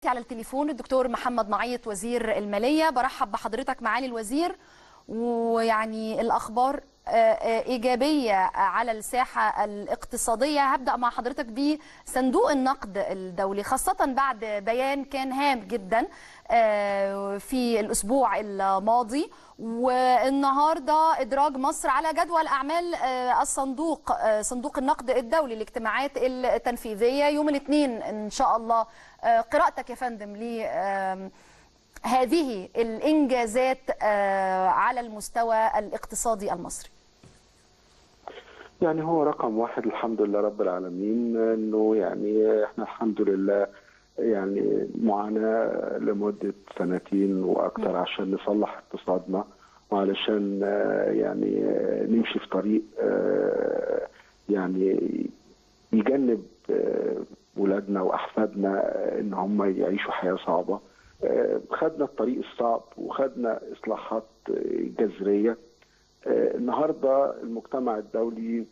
على التليفون الدكتور محمد معيط وزير المالية برحب بحضرتك معالي الوزير ويعني الأخبار إيجابية على الساحة الاقتصادية هبدأ مع حضرتك بصندوق النقد الدولي خاصة بعد بيان كان هام جدا في الأسبوع الماضي والنهاردة إدراج مصر على جدول أعمال الصندوق صندوق النقد الدولي الاجتماعات التنفيذية يوم الاثنين إن شاء الله قراءتك يا فندم لي هذه الإنجازات على المستوى الاقتصادي المصري يعني هو رقم واحد الحمد لله رب العالمين انه يعني احنا الحمد لله يعني معاناه لمده سنتين واكثر عشان نصلح اقتصادنا وعلشان يعني نمشي في طريق يعني يجنب ولادنا واحفادنا ان هم يعيشوا حياه صعبه خدنا الطريق الصعب وخدنا اصلاحات جذريه النهارده المجتمع الدولي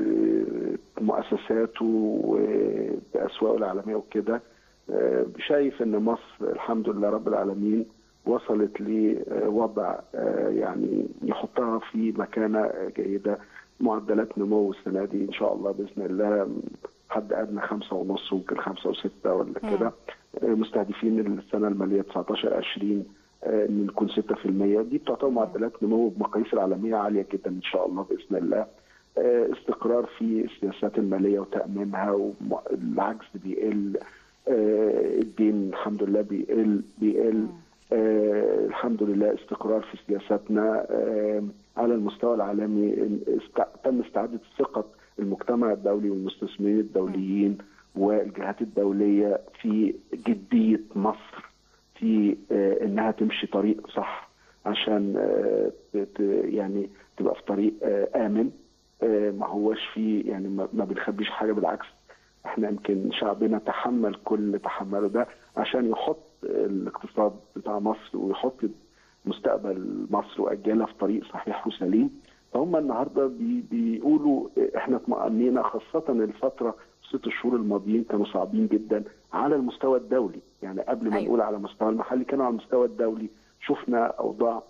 بمؤسساته وباسواقه العالميه وكده شايف ان مصر الحمد لله رب العالمين وصلت لوضع يعني يحطها في مكانه جيده معدلات نمو السنه دي ان شاء الله باذن الله حد ادنى خمسة ونص ممكن خمسة وستة ولا كده مستهدفين السنه الماليه 19 20 ان نكون 6% دي بتعتبر معدلات نمو بمقاييس العالميه عاليه جدا ان شاء الله باذن الله استقرار في السياسات الماليه وتامينها والعجز بيقل الدين الحمد لله بيقل بيقل الحمد لله استقرار في سياساتنا على المستوى العالمي تم استعاده ثقه المجتمع الدولي والمستثمرين الدوليين والجهات الدوليه في جديه مصر في انها تمشي طريق صح عشان يعني تبقى في طريق امن ما هوش فيه يعني ما بنخبيش حاجه بالعكس احنا يمكن شعبنا تحمل كل تحمله ده عشان يحط الاقتصاد بتاع مصر ويحط مستقبل مصر واجيالها في طريق صحيح وسليم فهم النهارده بي بيقولوا احنا اطمأنينا خاصه الفتره ست شهور الماضيين كانوا صعبين جدا على المستوى الدولي يعني قبل ما أيوة. نقول على المستوى المحلي كانوا على المستوى الدولي شفنا اوضاع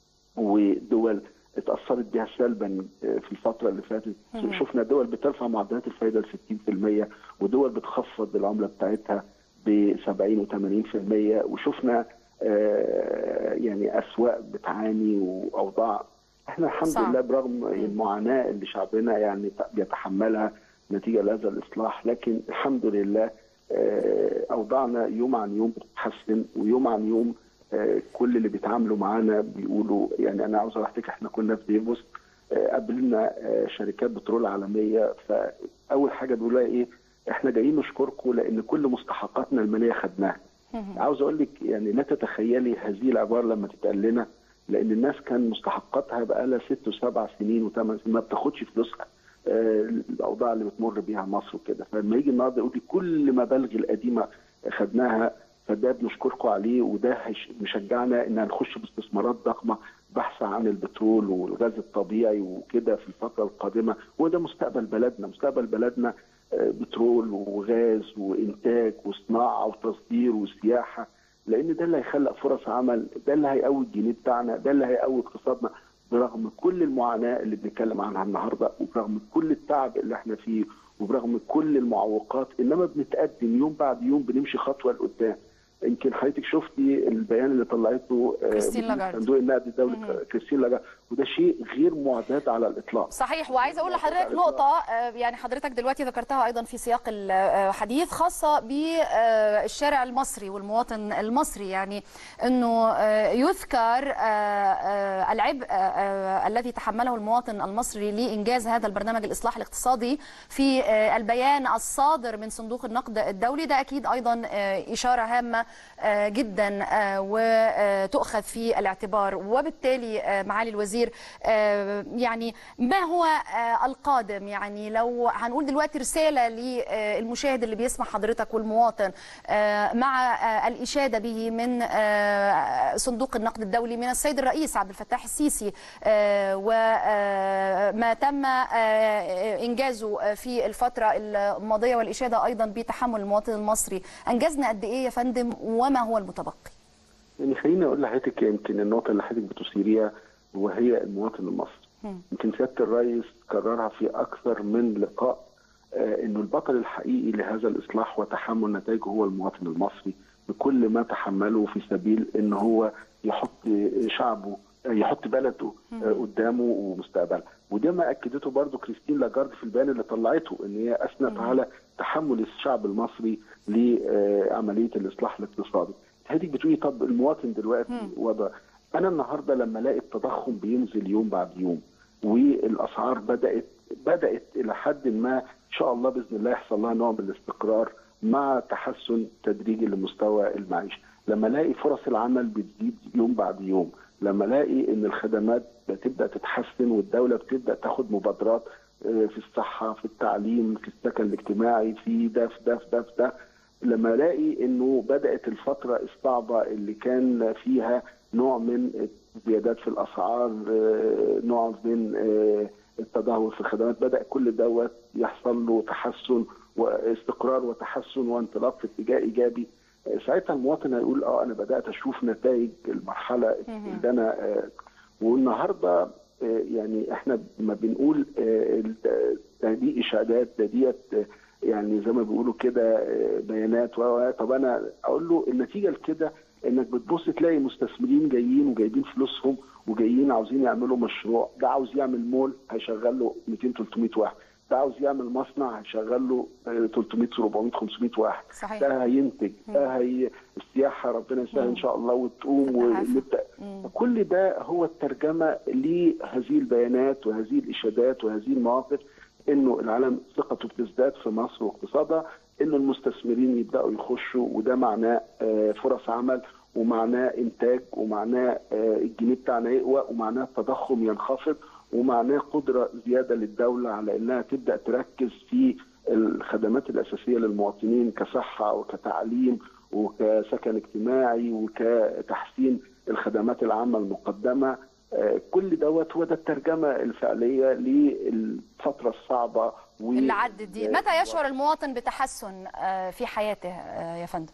ودول اتاثرت بها سلبا في الفتره اللي فاتت مم. شفنا دول بترفع معدلات الفائده ل 60% ودول بتخفض العمله بتاعتها ب 70 و80% وشفنا آه يعني اسواق بتعاني واوضاع احنا الحمد صعب. لله برغم المعاناه اللي شعبنا يعني بيتحملها نتيجه لهذا الاصلاح لكن الحمد لله اوضاعنا يوم عن يوم بتتحسن ويوم عن يوم كل اللي بيتعاملوا معانا بيقولوا يعني انا عاوز احكي احنا كنا في ديفوس قابلنا شركات بترول عالميه فاول حاجه بيقولوا ايه احنا جايين نشكركم لان كل مستحقاتنا الماليه خدناها عاوز اقول لك يعني لا تتخيلي هذه العباره لما تتقال لنا لان الناس كان مستحقاتها بقى لها ست وسبع سنين وثمان سنين ما بتاخدش فلوسها الاوضاع اللي بتمر بيها مصر وكده فلما يجي النهارده يقول لي كل مبالغ القديمه خدناها فده بنشكركم عليه وده مشجعنا ان هنخش باستثمارات ضخمه بحث عن البترول والغاز الطبيعي وكده في الفتره القادمه وده مستقبل بلدنا مستقبل بلدنا بترول وغاز وانتاج وصناعه وتصدير وسياحه لان ده اللي هيخلق فرص عمل ده اللي هيقوي الجنيه بتاعنا ده اللي هيقوي اقتصادنا برغم كل المعاناه اللي بنتكلم عنها النهارده وبرغم كل التعب اللي احنا فيه وبرغم كل المعوقات انما بنتقدم يوم بعد يوم بنمشي خطوه لقدام يمكن حضرتك شفتي البيان اللي طلعته كريستين لاجارد صندوق النقد الدولي كريستين لاجارد وده شيء غير معتاد على الاطلاق صحيح وعايزه اقول لحضرتك نقطه يعني حضرتك دلوقتي ذكرتها ايضا في سياق الحديث خاصه بالشارع المصري والمواطن المصري يعني انه يذكر العبء الذي تحمله المواطن المصري لانجاز هذا البرنامج الاصلاح الاقتصادي في البيان الصادر من صندوق النقد الدولي ده اكيد ايضا اشاره هامه جدا وتؤخذ في الاعتبار وبالتالي معالي الوزير الوزير آه، يعني ما هو آه، القادم يعني لو هنقول دلوقتي رسالة للمشاهد اللي بيسمع حضرتك والمواطن آه، مع آه، الإشادة به من آه، صندوق النقد الدولي من السيد الرئيس عبد الفتاح السيسي وما تم آه، إنجازه في الفترة الماضية والإشادة أيضا بتحمل المواطن المصري أنجزنا قد إيه يا فندم وما هو المتبقي؟ يعني خليني اقول لحضرتك يمكن النقطه اللي حضرتك بتثيريها وهي المواطن المصري. يمكن سياده الرئيس كررها في اكثر من لقاء آه انه البطل الحقيقي لهذا الاصلاح وتحمل نتائجه هو المواطن المصري بكل ما تحمله في سبيل ان هو يحط شعبه يحط بلده آه قدامه ومستقبله وده ما اكدته برضو كريستين لاجارد في البيان اللي طلعته ان هي اثنت على تحمل الشعب المصري لعمليه الاصلاح الاقتصادي. هديك بتقولي طب المواطن دلوقتي وضع انا النهارده لما الاقي التضخم بينزل يوم بعد يوم والاسعار بدات بدات الى حد ما ان شاء الله باذن الله يحصل لها نوع من الاستقرار مع تحسن تدريجي لمستوى المعيشه لما الاقي فرص العمل بتزيد يوم بعد يوم لما الاقي ان الخدمات بتبدا تتحسن والدوله بتبدا تاخد مبادرات في الصحه في التعليم في السكن الاجتماعي في ده في ده في ده في ده لما الاقي انه بدات الفتره الصعبه اللي كان فيها نوع من زيادات في الاسعار نوع من التدهور في الخدمات بدا كل دوت يحصل له تحسن واستقرار وتحسن وانطلاق في اتجاه ايجابي ساعتها المواطن هيقول اه انا بدات اشوف نتائج المرحله اللي انا والنهارده يعني احنا ما بنقول ده دي اشادات ده ديت يعني زي ما بيقولوا كده بيانات و طب انا اقول له النتيجه لكده انك بتبص تلاقي مستثمرين جايين وجايبين فلوسهم وجايين عاوزين يعملوا مشروع ده عاوز يعمل مول هيشغل له 200 300 واحد ده عاوز يعمل مصنع هيشغل له 300 400 500 واحد صحيح. ده هينتج ده هي السياحه ربنا يسهل ان شاء الله وتقوم ونبدا كل ده هو الترجمه لهذه البيانات وهذه الاشادات وهذه المواقف انه العالم ثقته بتزداد في مصر واقتصادها انه المستثمرين يبداوا يخشوا وده معناه فرص عمل ومعناه انتاج ومعناه الجنيه بتاعنا يقوى ومعناه التضخم ينخفض ومعناه قدره زياده للدوله على انها تبدا تركز في الخدمات الاساسيه للمواطنين كصحه وكتعليم وكسكن اجتماعي وكتحسين الخدمات العامه المقدمه كل دوت هو ده الترجمه الفعليه للفتره الصعبه و... اللي عدت دي متى يشعر المواطن بتحسن في حياته يا فندم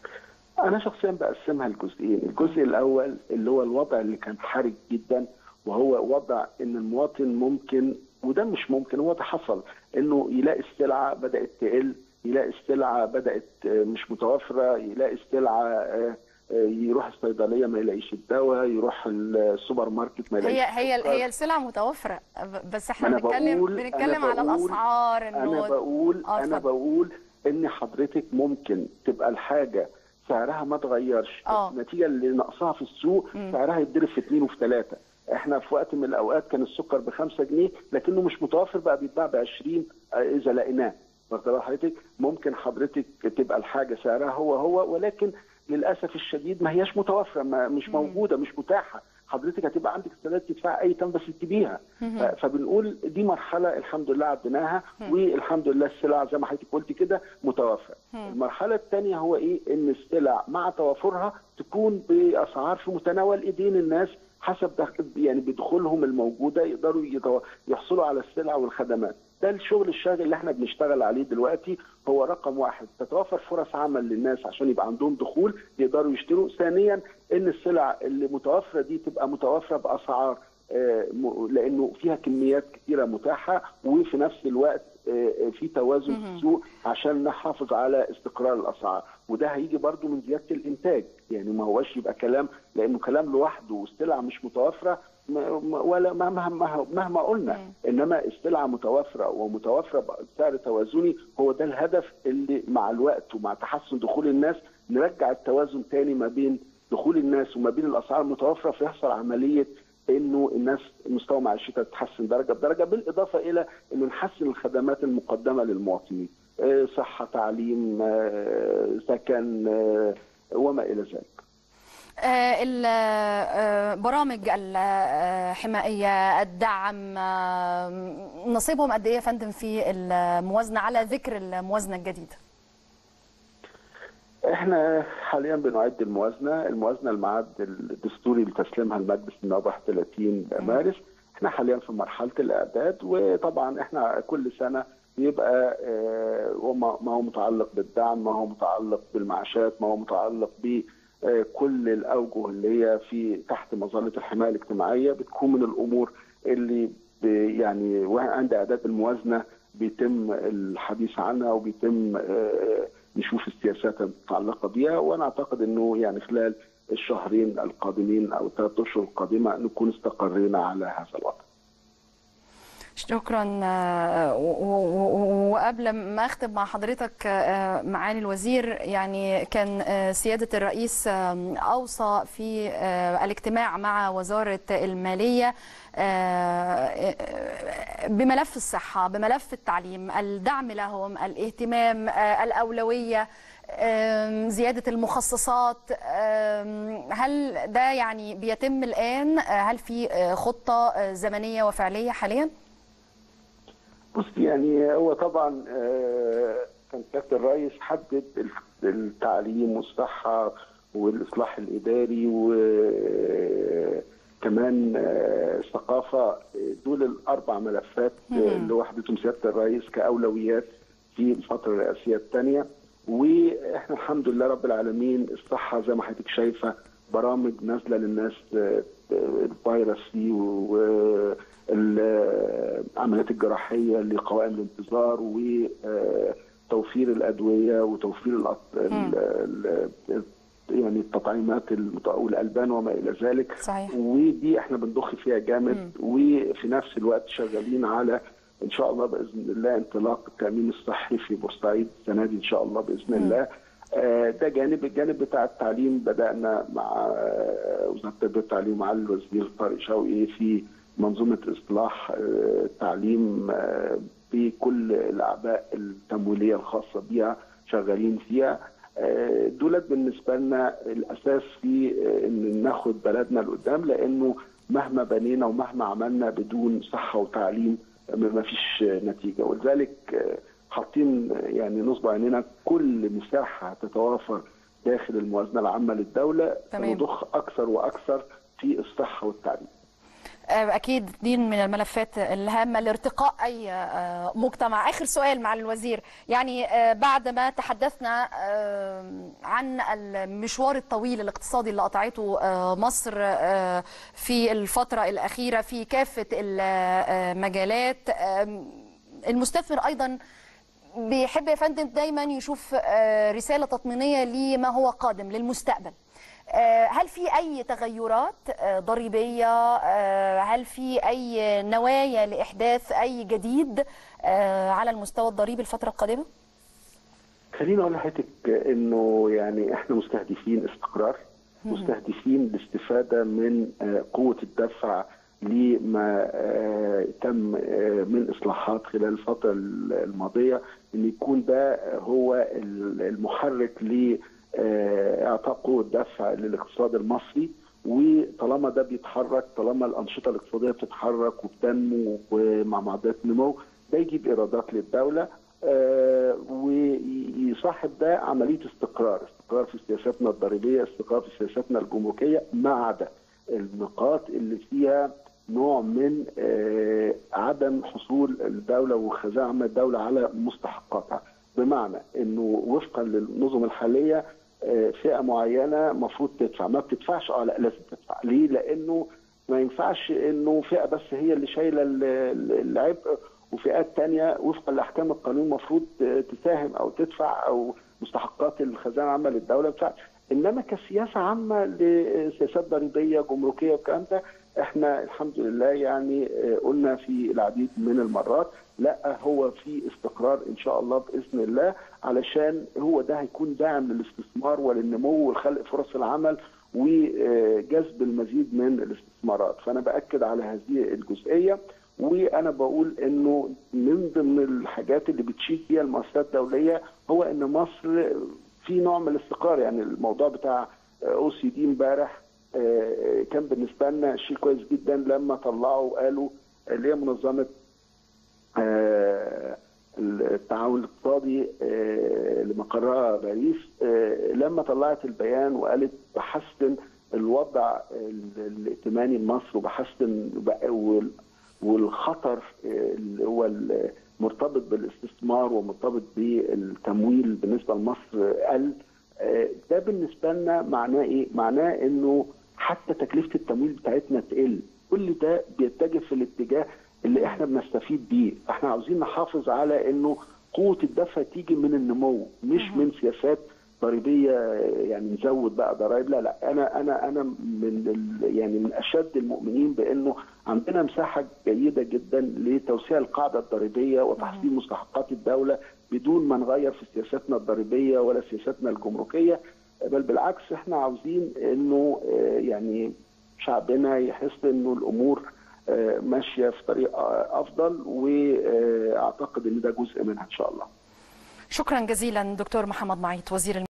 انا شخصيا بقسمها لجزئين الجزء الاول اللي هو الوضع اللي كان حرج جدا وهو وضع ان المواطن ممكن وده مش ممكن هو ده حصل انه يلاقي السلعه بدات تقل يلاقي السلعه بدات مش متوفره يلاقي السلعه يروح الصيدليه ما يلاقيش الدواء يروح السوبر ماركت ما يلاقيش هي هي هي السلعه متوفره بس احنا بنتكلم بنتكلم على الاسعار انه انا بقول آه انا بقول ان حضرتك ممكن تبقى الحاجه سعرها ما اتغيرش النتيجه اللي ناقصاها في السوق م. سعرها يتضرب في اثنين وفي ثلاثه احنا في وقت من الاوقات كان السكر ب 5 جنيه لكنه مش متوفر بقى بيتباع ب 20 اذا لقيناه واخد حضرتك ممكن حضرتك تبقى الحاجه سعرها هو هو ولكن للاسف الشديد ما هياش متوفره ما مش موجوده مش متاحه حضرتك هتبقى عندك استعداد تدفع اي ثمن بس تجيبيها فبنقول دي مرحله الحمد لله عديناها والحمد لله السلع زي ما حضرتك قلت كده متوفره المرحله الثانيه هو ايه ان السلع مع توافرها تكون باسعار في متناول ايدين الناس حسب يعني بدخولهم الموجوده يقدروا يحصلوا على السلع والخدمات ده الشغل الشاغل اللي احنا بنشتغل عليه دلوقتي هو رقم واحد تتوفر فرص عمل للناس عشان يبقى عندهم دخول يقدروا يشتروا ثانيا ان السلع اللي متوفره دي تبقى متوفره باسعار لانه فيها كميات كثيره متاحه وفي نفس الوقت في توازن في السوق عشان نحافظ على استقرار الاسعار وده هيجي برضو من زياده الانتاج يعني ما هوش يبقى كلام لانه كلام لوحده والسلع مش متوفره ولا مهما مهما, مهما قلنا انما السلعه متوفره ومتوفره بسعر توازني هو ده الهدف اللي مع الوقت ومع تحسن دخول الناس نرجع التوازن تاني ما بين دخول الناس وما بين الاسعار المتوفره فيحصل عمليه انه الناس مستوى معيشتها تتحسن درجه بدرجه بالاضافه الى انه نحسن الخدمات المقدمه للمواطنين صحه تعليم سكن وما الى ذلك. آه، ال- آه، برامج الحمائية الدعم آه، نصيبهم قد ايه يا فندم في الموازنة على ذكر الموازنة الجديدة احنا حاليا بنعد الموازنه، الموازنه الميعاد الدستوري لتسليمها لمجلس النواب 31 مارس، احنا حاليا في مرحله الاعداد وطبعا احنا كل سنه بيبقى آه، وما ما هو متعلق بالدعم، ما هو متعلق بالمعاشات، ما هو متعلق بكل الاوجه اللي هي في تحت مظله الحمايه الاجتماعيه بتكون من الامور اللي ب- يعني وعند اعداد الموازنه بيتم الحديث عنها وبيتم آه، نشوف السياسات المتعلقه بيها وانا اعتقد انه يعني خلال الشهرين القادمين او الثلاث اشهر القادمه نكون استقرينا على هذا الوضع. شكرا آه، و- و- و- وقبل ما اختم مع حضرتك آه، معالي الوزير يعني كان آه، سيادة الرئيس آه، أوصى في آه، الاجتماع مع وزارة المالية آه، بملف الصحة بملف التعليم الدعم لهم الاهتمام آه، الأولوية آم، زيادة المخصصات آم، هل ده يعني بيتم الآن آه، هل في آه، خطة آه، زمنية وفعلية حاليا؟ بص يعني هو طبعا آه، كان سياده الرئيس حدد التعليم والصحه والاصلاح الاداري وكمان الثقافه دول الاربع ملفات اللي وحدتهم سياده الرئيس كاولويات في الفتره الرئاسيه الثانيه واحنا الحمد لله رب العالمين الصحه زي ما حضرتك شايفه برامج نازله للناس آه، الفيروس سي والعمليات الجراحيه لقوائم الانتظار وتوفير الادويه وتوفير الأط- ال- ال- يعني التطعيمات المت- والالبان وما الى ذلك صحيح. ودي احنا بنضخ فيها جامد وفي نفس الوقت شغالين على ان شاء الله باذن الله انطلاق التامين الصحي في بورسعيد السنه دي ان شاء الله باذن الله آه، ده جانب الجانب بتاع التعليم بدانا مع آه، وزاره التربيه والتعليم مع الوزير طارق شوقي في منظومه اصلاح آه، التعليم آه، بكل الاعباء التمويليه الخاصه بها شغالين فيها آه، دولت بالنسبه لنا الاساس في آه، ان ناخد بلدنا لقدام لانه مهما بنينا ومهما عملنا بدون صحه وتعليم ما فيش نتيجه ولذلك آه، حاطين يعني نصب عينينا كل مساحه تتوافر داخل الموازنه العامه للدوله تمام. نضخ اكثر واكثر في الصحه والتعليم. أكيد دي من الملفات الهامة لارتقاء أي آه، مجتمع آخر سؤال مع الوزير يعني آه، بعد ما تحدثنا آه، عن المشوار الطويل الاقتصادي اللي قطعته آه، مصر آه، في الفترة الأخيرة في كافة المجالات آه، المستثمر أيضا بيحب يا فندم دايما يشوف آه، رسالة تطمينية لما هو قادم للمستقبل آه، هل في أي تغيرات آه، ضريبية آه، هل في أي نوايا لإحداث أي جديد آه، على المستوى الضريبي الفترة القادمة؟ خليني اقول لحضرتك انه يعني احنا مستهدفين استقرار مستهدفين الاستفاده من آه، قوه الدفع لما آه، تم آه، من اصلاحات خلال الفتره الماضيه ان يكون ده هو المحرك لاعطاء قوه دفع للاقتصاد المصري وطالما ده بيتحرك طالما الانشطه الاقتصاديه بتتحرك وبتنمو ومع معدلات نمو ده يجيب ايرادات للدوله آه، ويصاحب ده عمليه استقرار، استقرار في سياساتنا الضريبيه، استقرار في سياساتنا الجمركيه ما عدا النقاط اللي فيها نوع من آه، عدم حصول الدوله وخزائن الدوله على مستحقاتها، بمعنى انه وفقا للنظم الحاليه آه، فئه معينه المفروض تدفع، ما بتدفعش اه لا لازم تدفع، ليه؟ لانه ما ينفعش انه فئه بس هي اللي شايله ال- ال- العبء وفئات تانية وفقا لاحكام القانون المفروض تساهم او تدفع او مستحقات الخزانه العامه للدوله بتاع انما كسياسه عامه لسياسات ضريبيه جمركيه والكلام ده احنا الحمد لله يعني قلنا في العديد من المرات لا هو في استقرار ان شاء الله باذن الله علشان هو ده هيكون داعم للاستثمار وللنمو وخلق فرص العمل وجذب المزيد من الاستثمارات فانا باكد على هذه الجزئيه وانا بقول انه من ضمن الحاجات اللي بتشيد فيها المؤسسات الدوليه هو ان مصر في نوع من الاستقرار يعني الموضوع بتاع او سي دي امبارح كان بالنسبه لنا شيء كويس جدا لما طلعوا وقالوا اللي هي منظمه التعاون الاقتصادي اللي مقرها باريس لما طلعت البيان وقالت بحسن الوضع الائتماني لمصر وبحسن والخطر اللي هو مرتبط بالاستثمار ومرتبط بالتمويل بالنسبه لمصر قل ده بالنسبه لنا معناه ايه؟ معناه انه حتى تكلفه التمويل بتاعتنا تقل، كل ده بيتجه في الاتجاه اللي احنا بنستفيد بيه، احنا عاوزين نحافظ على انه قوه الدفع تيجي من النمو مش من سياسات ضريبيه يعني نزود بقى ضرائب لا لا انا انا انا من يعني من اشد المؤمنين بانه عندنا مساحه جيده جدا لتوسيع القاعده الضريبيه وتحصيل مستحقات الدوله بدون ما نغير في سياستنا الضريبيه ولا سياستنا الجمركيه بل بالعكس احنا عاوزين انه يعني شعبنا يحس انه الامور ماشيه في طريق افضل واعتقد ان ده جزء منها ان شاء الله. شكرا جزيلا دكتور محمد معيط وزير